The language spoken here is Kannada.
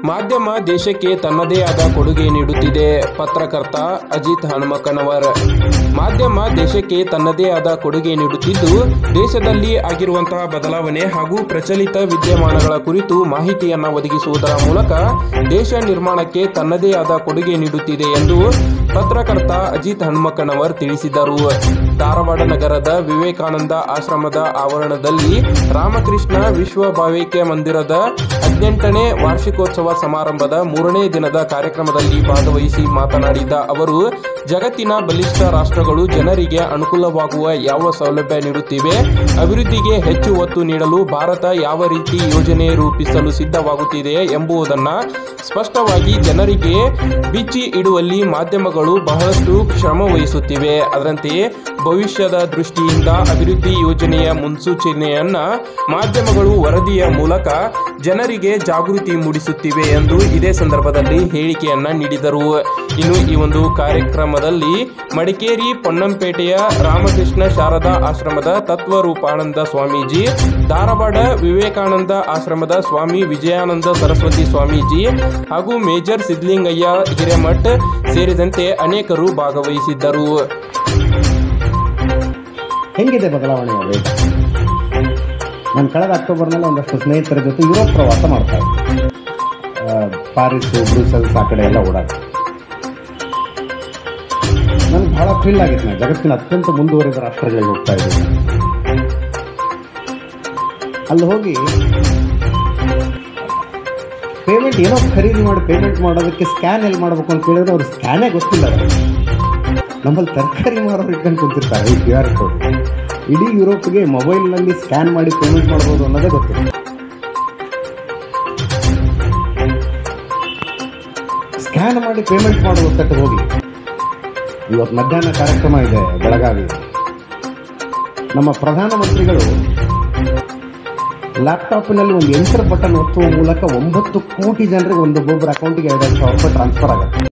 ಮಾಧ್ಯಮ ದೇಶಕ್ಕೆ ತನ್ನದೇ ಆದ ಕೊಡುಗೆ ನೀಡುತ್ತಿದೆ ಪತ್ರಕರ್ತ ಅಜಿತ್ ಹನುಮಕ್ಕನವರ್ ಮಾಧ್ಯಮ ದೇಶಕ್ಕೆ ತನ್ನದೇ ಆದ ಕೊಡುಗೆ ನೀಡುತ್ತಿದ್ದು ದೇಶದಲ್ಲಿ ಆಗಿರುವಂತಹ ಬದಲಾವಣೆ ಹಾಗೂ ಪ್ರಚಲಿತ ವಿದ್ಯಮಾನಗಳ ಕುರಿತು ಮಾಹಿತಿಯನ್ನು ಒದಗಿಸುವುದರ ಮೂಲಕ ದೇಶ ನಿರ್ಮಾಣಕ್ಕೆ ತನ್ನದೇ ಆದ ಕೊಡುಗೆ ನೀಡುತ್ತಿದೆ ಎಂದು ಪತ್ರಕರ್ತ ಅಜಿತ್ ಹನುಮಕ್ಕನವರ್ ತಿಳಿಸಿದರು ಧಾರವಾಡ ನಗರದ ವಿವೇಕಾನಂದ ಆಶ್ರಮದ ಆವರಣದಲ್ಲಿ ರಾಮಕೃಷ್ಣ ವಿಶ್ವ ಭಾವೈಕ್ಯ ಮಂದಿರದ ಹದಿನೆಂಟನೇ ವಾರ್ಷಿಕೋತ್ಸವ ಸಮಾರಂಭದ ಮೂರನೇ ದಿನದ ಕಾರ್ಯಕ್ರಮದಲ್ಲಿ ಭಾಗವಹಿಸಿ ಮಾತನಾಡಿದ ಅವರು ಜಗತ್ತಿನ ಬಲಿಷ್ಠ ರಾಷ್ಟ್ರಗಳು ಜನರಿಗೆ ಅನುಕೂಲವಾಗುವ ಯಾವ ಸೌಲಭ್ಯ ನೀಡುತ್ತಿವೆ ಅಭಿವೃದ್ಧಿಗೆ ಹೆಚ್ಚು ಒತ್ತು ನೀಡಲು ಭಾರತ ಯಾವ ರೀತಿ ಯೋಜನೆ ರೂಪಿಸಲು ಸಿದ್ಧವಾಗುತ್ತಿದೆ ಎಂಬುದನ್ನು ಸ್ಪಷ್ಟವಾಗಿ ಜನರಿಗೆ ಬಿಚ್ಚಿ ಇಡುವಲ್ಲಿ ಮಾಧ್ಯಮಗಳು ಬಹಳಷ್ಟು ಶ್ರಮ ವಹಿಸುತ್ತಿವೆ ಅದರಂತೆಯೇ ಭವಿಷ್ಯದ ದೃಷ್ಟಿಯಿಂದ ಅಭಿವೃದ್ಧಿ ಯೋಜನೆಯ ಮುನ್ಸೂಚನೆಯನ್ನ ಮಾಧ್ಯಮಗಳು ವರದಿಯ ಮೂಲಕ ಜನರಿಗೆ ಜಾಗೃತಿ ಮೂಡಿಸುತ್ತಿವೆ ಎಂದು ಇದೇ ಸಂದರ್ಭದಲ್ಲಿ ಹೇಳಿಕೆಯನ್ನ ನೀಡಿದರು ಇನ್ನು ಈ ಒಂದು ಕಾರ್ಯಕ್ರಮದಲ್ಲಿ ಮಡಿಕೇರಿ ಪೊನ್ನಂಪೇಟೆಯ ರಾಮಕೃಷ್ಣ ಶಾರದಾ ಆಶ್ರಮದ ತತ್ವರೂಪಾನಂದ ಸ್ವಾಮೀಜಿ ಧಾರವಾಡ ವಿವೇಕಾನಂದ ಆಶ್ರಮದ ಸ್ವಾಮಿ ವಿಜಯಾನಂದ ಸರಸ್ವತಿ ಸ್ವಾಮೀಜಿ ಹಾಗೂ ಮೇಜರ್ ಸಿದ್ಲಿಂಗಯ್ಯ ಹಿರೇಮಠ್ ಸೇರಿದಂತೆ ಅನೇಕರು ಭಾಗವಹಿಸಿದ್ದರು ಹೆಂಗಿದೆ ಬದಲಾವಣೆಯ ವೇಗ ನಾನು ಕಳೆದ ಅಕ್ಟೋಬರ್ನಲ್ಲಿ ಒಂದಷ್ಟು ಸ್ನೇಹಿತರ ಜೊತೆ ಯುರೋಪ್ ಪ್ರವಾಸ ಮಾಡ್ತಾ ಇದ್ದೆ ಆ, ಪ್ಯಾರಿಸ್ಸು ಬ್ರೂಸೆಲ್ಸ್ ಆ ಕಡೆ ಎಲ್ಲ ಓಡಾಡ್ತೀನಿ ನನಗೆ ಬಹಳ ಥ್ರಿಲ್ ಆಗಿತ್ತು ನಾನು ಜಗತ್ತಿನ ಅತ್ಯಂತ ಮುಂದುವರಿದ ರಾಷ್ಟ್ರಗಳಿಗೆ ಹೋಗ್ತಾ ಇದ್ದೀನಿ ಅಲ್ಲಿ ಹೋಗಿ ಪೇಮೆಂಟ್ ಏನೋ ಖರೀದಿ ಮಾಡಿ ಪೇಮೆಂಟ್ ಮಾಡೋದಕ್ಕೆ ಸ್ಕ್ಯಾನ್ ಎಲ್ಲಿ ಮಾಡಬೇಕು ಅಂತ ಕೇಳಿದ್ರೆ ಅವ್ರು ಸ್ಕ್ಯಾನೇ ಗೊತ್ತಿಲ್ಲ ಅವ್ರಿಗೆ. ನಮ್ಮಲ್ಲಿ ತರಕಾರಿ ಮಾರೋರು ಇಟ್ಕೊಂಡು ಕುಂತಿರ್ತಾರೆ ಈ ಕ್ಯೂ ಆರ್ ಕೋಡ್ ಇಡೀ ಯುರೋಪ್ಗೆ ಮೊಬೈಲ್ನಲ್ಲಿ ಸ್ಕ್ಯಾನ್ ಮಾಡಿ ಪೇಮೆಂಟ್ ಮಾಡ್ಬೋದು ಅನ್ನೋದೇ ಗೊತ್ತಿಲ್ಲ ಸ್ಕ್ಯಾನ್ ಮಾಡಿ ಪೇಮೆಂಟ್ ಮಾಡುವ ತಟ್ಟು ಹೋಗಿ ಇವತ್ತು ಮಧ್ಯಾಹ್ನ ಕಾರ್ಯಕ್ರಮ ಇದೆ ಬೆಳಗಾವಿ ನಮ್ಮ ಪ್ರಧಾನಮಂತ್ರಿಗಳು ಲ್ಯಾಪ್ಟಾಪ್ನಲ್ಲಿ ಒಂದು ಎಂಟರ್ ಬಟನ್ ಒತ್ತುವ ಮೂಲಕ ಒಂಬತ್ತು ಕೋಟಿ ಜನರಿಗೆ ಒಂದೊಬ್ಬೊಬ್ಬರ ಅಕೌಂಟಿಗೆ ಎರಡು ಸಾವಿರ ರೂಪಾಯಿ ಟ್ರಾನ್ಸ್ಫರ್ ಆಗುತ್ತೆ